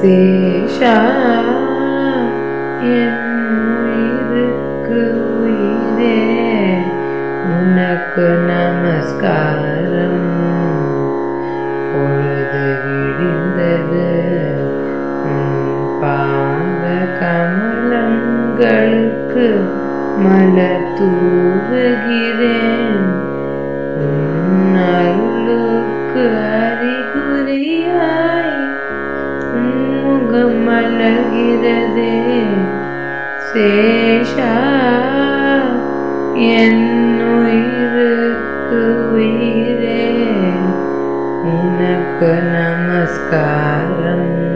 சேஷா என் உயிருக்கு உயிரே உனக்கு நமஸ்காரம் பொழுது விடிந்தது உன் பாத கமலங்களுக்கு மலர் தூவுகிறேன் உன் அருளுக்கு அறிகுறியாய் உன் முகம் மலர்கிறதே சேஷா என் உயிருக்கு உயிரே உனக்கு நமஸ்காரம்